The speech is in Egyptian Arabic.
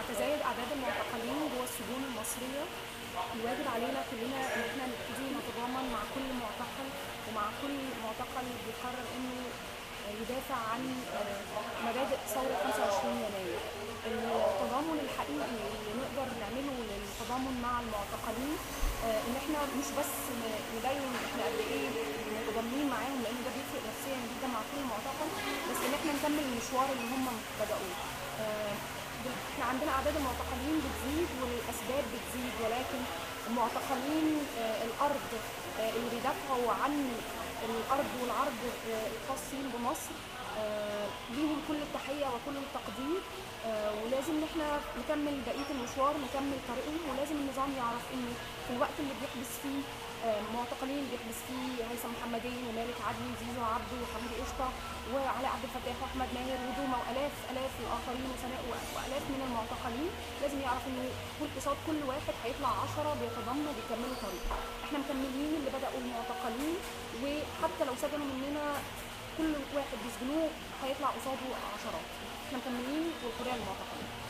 تزايد اعداد المعتقلين جوه السجون المصريه الواجب علينا كلنا ان احنا نبتدي نتضامن مع كل معتقل ومع كل معتقل بيقرر انه يدافع عن مبادئ ثوره 25 يناير التضامن الحقيقي اللي نقدر نعمله للتضامن مع المعتقلين ان احنا مش بس نبين احنا قد ايه متضامنين معاهم لان ده بيفرق نفسيا جدا مع كل معتقل بس ان احنا نكمل المشوار اللي هم بدأوه احنا عندنا اعداد المعتقلين بتزيد والاسباب بتزيد ولكن المعتقلين الارض اللي بيدافعوا عن الارض والعرض الخاصين بمصر ليهم كل التحيه وكل التقدير ولازم ان احنا نكمل بقيه المشوار نكمل طريقهم ولازم النظام يعرف ان في الوقت اللي بيحبس فيه معتقلين بيحبس فيه هيثم محمدين ومالك عدلي وزيزو عبده وحمدي قشطه وعلاء عبد الفتاح واحمد ماهر ودوما والاف الاف الاخرين وسناء والاف من المعتقلين لازم يعرف ان كل قصاد كل واحد هيطلع 10 بيتضامنوا وبيكملوا طريق احنا مكملين اللي بداوا المعتقلين وحتى لو سجنوا مننا كل واحد بيسجنوه هيطلع قصاده عشرات احنا مكملين والحريه للمعتقلين